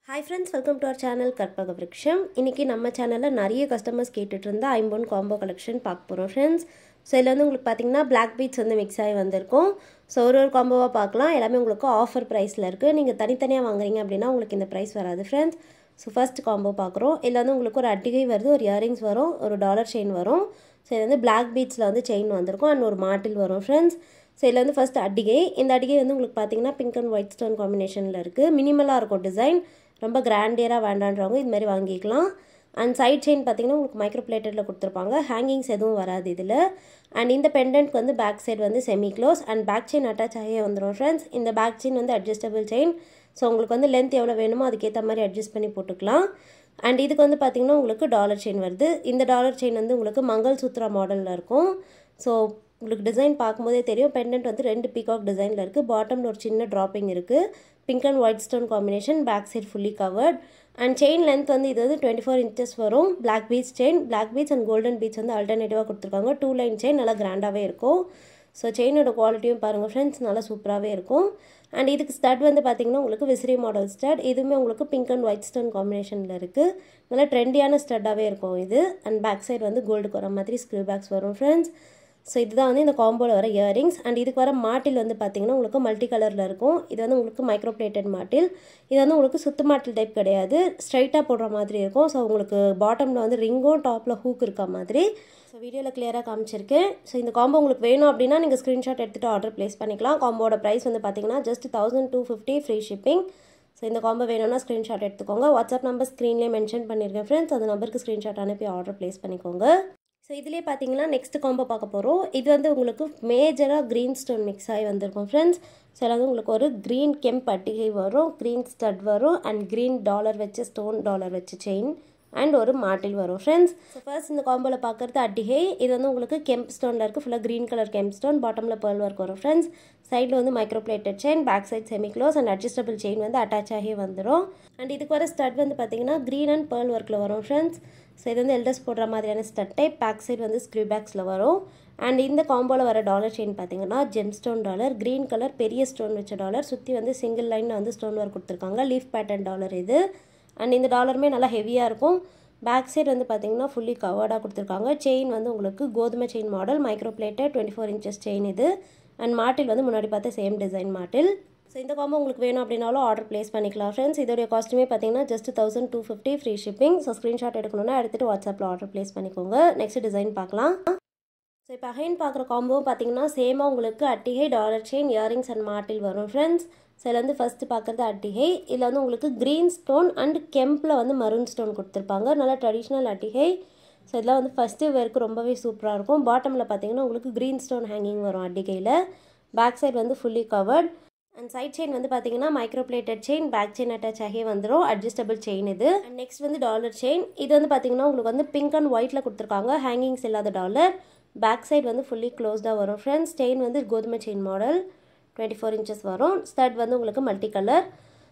hi friends welcome to our channel Karpaga Virutcham இன்றைக்கி நம்ம சேனலில் நிறைய கஸ்டமர்ஸ் கேட்டுட்டு இருந்தா ஐம்பொன் காம்போ கலெக்ஷன் பார்க்க போகிறோம் ஃப்ரெண்ட்ஸ் ஸோ இதில் வந்து உங்களுக்கு பார்த்தீங்கன்னா பிளாக் பீட்ஸ் வந்து மிக்ஸ் ஆகி வந்திருக்கும் ஸோ ஒரு ஒரு காம்போவாக பார்க்கலாம் எல்லாமே உங்களுக்கு ஆஃபர் ப்ரைஸில் இருக்குது நீங்கள் தனித்தனியாக வாங்குறீங்க அப்படின்னா உங்களுக்கு இந்த ப்ரைஸ் வராது ஃப்ரெண்ட்ஸ் ஸோ ஃபர்ஸ்ட் காம்போ பார்க்குறோம் இதில் வந்து உங்களுக்கு ஒரு அட்டிகை வருது ஒரு இயரிங்ஸ் வரும் ஒரு டாலர் செயின் வரும் ஸோ இது வந்து பிளாக் பீட்ஸில் வந்து செயின் வந்திருக்கும் அண்ட் ஒரு மாட்டில் வரும் ஃப்ரெண்ட்ஸ் ஸோ இதில் வந்து ஃபஸ்ட் அடிகை இந்த அடிகை வந்து உங்களுக்கு பார்த்தீங்கன்னா பிங்க் அண்ட் ஒயிட் ஸ்டோன் காம்பினேஷனில் இருக்குது மினிமலாக இருக்கும் டிசைன் ரொம்ப கிராண்டியராக வேண்டான்றவங்க இது மாதிரி வாங்கிக்கலாம் அண்ட் சைட் செயின் பார்த்தீங்கன்னா உங்களுக்கு மைக்ரோ பிளேட்டடில் கொடுத்துருப்பாங்க ஹேங்கிங்ஸ் எதுவும் வராது இதில் அண்ட் இந்த பெண்டன்ட்க்கு வந்து பேக் சைடு வந்து semi close and back chain attach ஆகியே வந்துடும் ஃப்ரெண்ட்ஸ் இந்த பேக் செயின் வந்து அட்ஜஸ்டபிள் செயின் ஸோ உங்களுக்கு வந்து லென்த் எவ்வளோ வேணுமோ அதுக்கேற்ற மாதிரி அட்ஜஸ்ட் பண்ணி போட்டுக்கலாம் அண்ட் இதுக்கு வந்து பார்த்திங்கன்னா உங்களுக்கு டாலர் செயின் வருது இந்த டாலர் செயின் வந்து உங்களுக்கு மங்கள் சூத்ரா மாடலில் இருக்கும் ஸோ உங்களுக்கு டிசைன் பார்க்கும்போதே தெரியும் பெண்டன்ட் வந்து ரெண்டு பீகாக் டிசைனில் இருக்குது பாட்டமில் ஒரு சின்ன ட்ராப்பிங் இருக்குது pink and white stone combination back side fully covered and chain length வந்து இது வந்து டுவெண்ட்டி ஃபோர் இன்ச்சஸ் வரும் black beads chain black beads and golden beads வந்து ஆல்டர்னேட்டிவாக கொடுத்துருக்காங்க டூ லைன் செயின் நல்லா கிராண்டாகவே இருக்கும் ஸோ செயினோட குவாலிட்டியும் பாருங்கள் ஃப்ரெண்ட்ஸ் நல்லா சூப்பராகவே இருக்கும் அண்ட் இதுக்கு ஸ்டட் வந்து பார்த்திங்கன்னா உங்களுக்கு விசிறி மாடல் ஸ்டட் இதுவுமே உங்களுக்கு பிங்க் அண்ட் ஒயிட் ஸ்டோன் காம்பினேஷனில் இருக்குது நல்லா ட்ரெண்டியான ஸ்டட்டாகவே இருக்கும் இது அண்ட் பேக் சைடு வந்து கோல்டுக்கு வர மாதிரி ஸ்க்ரூ பேக்ஸ் வரும் ஃப்ரெண்ட்ஸ் ஸோ இதுதான் வந்து இந்த காம்போவில் வர இயரிங்ஸ் அண்ட் இதுக்கு வர மாட்டில் வந்து பார்த்திங்கன்னா உங்களுக்கு மல்டி கலரில் இருக்கும் இது வந்து உங்களுக்கு மைக்ரோ பிளேட்டட் மாட்டில் இது வந்து உங்களுக்கு சுத்து மாட்டில் டைப் கிடையாது ஸ்ட்ரைட்டாக போடுற மாதிரி இருக்கும் ஸோ உங்களுக்கு பாட்டமில் வந்து ரிங்கும் டாப்பில் ஹூக் இருக்க மாதிரி ஸோ வீடியோவில் கிளியராக காமிச்சிருக்கேன் ஸோ இந்த காம்போ உங்களுக்கு வேணும் அப்படின்னா நீங்கள் ஸ்க்ரீன்ஷாட் எடுத்துகிட்டு ஆர்டர் ப்ளேஸ் பண்ணிக்கலாம் காம்போட ப்ரைஸ் வந்து பார்த்தீங்கன்னா just thousand two fifty free shipping so இந்த காம்போ வேணும்னா ஸ்க்ரீன்ஷாட் எடுத்துக்கோங்க வாட்ஸ்அப் நம்பர் ஸ்க்ரீன்லேயே மென்ஷன் பண்ணியிருக்கேன் ஃப்ரெண்ட்ஸ் அந்த நம்பருக்கு ஸ்க்ரீன்ஷாட் அனுப்பி ஆர்டர் ப்ளேஸ் பண்ணிக்கோங்க ஸோ இதுலேயே பார்த்தீங்கன்னா நெக்ஸ்ட் காம்போ பார்க்க போகிறோம் இது வந்து உங்களுக்கு மேஜராக க்ரீன் ஸ்டோன் மிக்ஸ் ஆகி வந்திருக்கும் ஃப்ரெண்ட்ஸ் ஸோ வந்து உங்களுக்கு ஒரு க்ரீன் கெம்ப் அட்டிகை வரும் க்ரீன் ஸ்டட் வரும் அண்ட் க்ரீன் டாலர் வச்சு ஸ்டோன் டாலர் வச்சு செயின் அண்ட் ஒரு மாட்டில் வரும் ஃப்ரெண்ட்ஸ் ஸோ ஃபர்ஸ்ட் இந்த காம்போவில் பார்க்குறது அட்டிகை இது வந்து உங்களுக்கு கெம்ப் ஸ்டோனில் இருக்குது ஃபுல்லாக க்ரீன் கலர் கெம்ப் ஸ்டோன் பாட்டமில் பேர்ல் ஒர்க் வரும் ஃப்ரெண்ட்ஸ் சைடில் வந்து micro plated chain back side semi close and adjustable chain வந்து அட்டாச் ஆகி வந்துடும் அண்ட் இதுக்கு வர ஸ்டட் வந்து பார்த்தீங்கன்னா க்ரீன் அண்ட் பேர்ல் ஒர்க்கில் வரும் ஃப்ரெண்ட்ஸ் ஸோ இது வந்து எல்டர்ஸ் போடுற மாதிரியான ஸ்டட் டைப் பேக் சைட் வந்து ஸ்க்ரூ பேக்ஸில் வரும் அண்ட் இந்த காம்போவில் வர டாலர் செயின் பார்த்தீங்கன்னா gem stone dollar green colour பெரிய ஸ்டோன் வச்ச டாலர் சுற்றி வந்து சிங்கிள் லைனில் வந்து ஸ்டோன் ஒர்க் கொடுத்துருக்காங்க லீஃப் பேட்டர்ன் டாலர் இது அண்ட் இந்த டாலருமே நல்லா ஹெவியாக இருக்கும் பேக் சைடு வந்து பார்த்தீங்கன்னா ஃபுல்லி கவர்டாக கொடுத்துருக்காங்க செயின் வந்து உங்களுக்கு கோதுமை chain model micro plated twenty four inches chain இது அண்ட் மாட்டில் வந்து முன்னாடி பார்த்த சேம் டிசைன் மாட்டில் ஸோ இந்த காம்போ உங்களுக்கு வேணும் அப்படின்னாலும் ஆர்டர் ப்ளேஸ் பண்ணிக்கலாம் ஃப்ரெண்ட்ஸ் இதோடைய காஸ்ட்டுமே பார்த்தீங்கன்னா just thousand two fifty free shipping so screenshot எடுக்கணும்னா எடுத்துகிட்டு வாட்ஸ்அப்பில் ஆர்டர் ப்ளேஸ் பண்ணிக்கோங்க நெக்ஸ்ட் டிசைன் பார்க்கலாம் ஸோ இப்போ அகைன் பார்க்குற காம்போ பார்த்தீங்கன்னா சேமாக உங்களுக்கு அட்டிகை டாலர் செயின் இயரிங்ஸ் அண்ட் மாட்டில் வரும் ஃப்ரெண்ட்ஸ் ஸோ இதில் வந்து ஃபஸ்ட்டு பார்க்குறது அட்டிகை இதில் வந்து உங்களுக்கு க்ரீன் ஸ்டோன் அண்ட் கெம்பில் வந்து மரூன் ஸ்டோன் கொடுத்துருப்பாங்க நல்லா ட்ரெடிஷ்னல் அட்டிகை ஸோ இதெல்லாம் வந்து ஃபஸ்ட்டு வேருக்கு ரொம்பவே சூப்பராக இருக்கும் பாட்டமில் பார்த்தீங்கன்னா உங்களுக்கு க்ரீன் ஸ்டோன் ஹேங்கிங் வரும் அட்டிகையில் பேக் சைடு வந்து fully covered and side chain வந்து பார்த்தீங்கன்னா micro plated chain back chain attach ஆகி வந்துடும் அட்ஜஸ்டபிள் செயின் இது அண்ட் நெக்ஸ்ட் வந்து டாலர் செயின் இது வந்து பார்த்தீங்கன்னா உங்களுக்கு வந்து பிங்க் அண்ட் ஒயிட்டில் கொடுத்துருக்காங்க ஹேங்கிங்ஸ் இல்லாத டாலர் பேக் சைடு வந்து ஃபுல்லி க்ளோஸ்டாக வரும் ஃப்ரெண்ட்ஸ் செயின் வந்து கோதுமை chain model twenty four inches வரும் ஸ்டட் வந்து உங்களுக்கு multi colour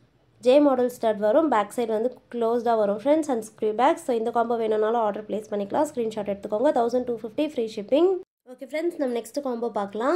J model stud வரும் பேக் சைடு வந்து க்ளோஸ்டாக வரும் friends and screw backs so இந்த காம்போ வேணும்னாலும் ஆர்டர் ப்ளேஸ் பண்ணிக்கலாம் ஸ்க்ரீன்ஷாட் எடுத்துக்கோங்க thousand two fifty free shipping okay friends நம்ம நெக்ஸ்ட் காம்போ பார்க்கலாம்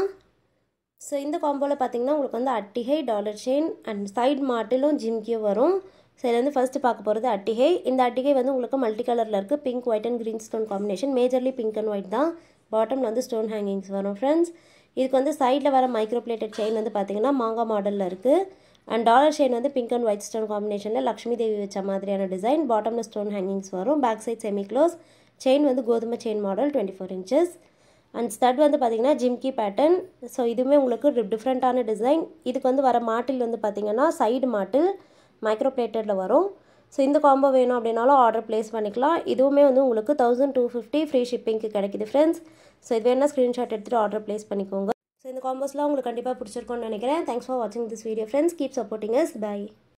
ஸோ இந்த காம்போவில் பார்த்தீங்கன்னா உங்களுக்கு வந்து அட்டிகை டாலர் செயின் அண்ட் சைட் மாட்டிலும் ஜிம்கியும் வரும் ஸோ இதில் வந்து ஃபஸ்ட்டு பார்க்க போகிறது அட்டிகை இந்த அட்டிகை வந்து உங்களுக்கு மல்டி கலரில் இருக்குது pink white and green stone combination majorly pink and white தான் பாட்டமில் வந்து ஸ்டோன் ஹேங்கிங்ஸ் வரும் ஃப்ரெண்ட்ஸ் இதுக்கு வந்து சைடில் வர மைக்ரோ பிளேட்டட் செயின் வந்து பார்த்தீங்கன்னா மாங்காய் மாடலில் இருக்குது அண்ட் டாலர் செயின் வந்து பிங்க் அண்ட் ஒயிட் ஸ்டோன் காம்பினேஷனில் லக்ஷ்மி தேவி வச்ச மாதிரியான டிசைன் பாட்டமில் ஸ்டோன் ஹேங்கிங்ஸ் வரும் back side semi close chain வந்து கோதுமை chain model twenty four inches and stud வந்து பார்த்தீங்கன்னா ஜிம்கி பேட்டர்ன் ஸோ இதுவுமே உங்களுக்கு டிஃப்ரெண்ட்டான டிசைன் இதுக்கு வந்து வர மாட்டில் வந்து பார்த்தீங்கன்னா சைடு மாட்டில் மைக்ரோ பிளேட்டடில் வரும் ஸோ இந்த காம்போ வேணும் அப்படின்னாலும் ஆர்டர் ப்ளேஸ் பண்ணிக்கலாம் இதுவுமே வந்து உங்களுக்கு தௌசண்ட் டூ ஃபிஃப்டி ஃப்ரீ ஷிப்பிங்க்கு கிடைக்குது ஃப்ரெண்ட்ஸ் ஸோ இது வேணால் ஸ்க்ரீன்ஷாட் எடுத்துகிட்டு ஆர்டர் ப்ளேஸ் பண்ணிக்கோங்க ஸோ இந்த காம்போஸ்லாம் உங்களுக்கு கண்டிப்பாக பிடிச்சிருக்கோன்னு நினைக்கிறேன் தேங்க்ஸ் ஃபார் வாட்சிங் this video friends keep supporting us by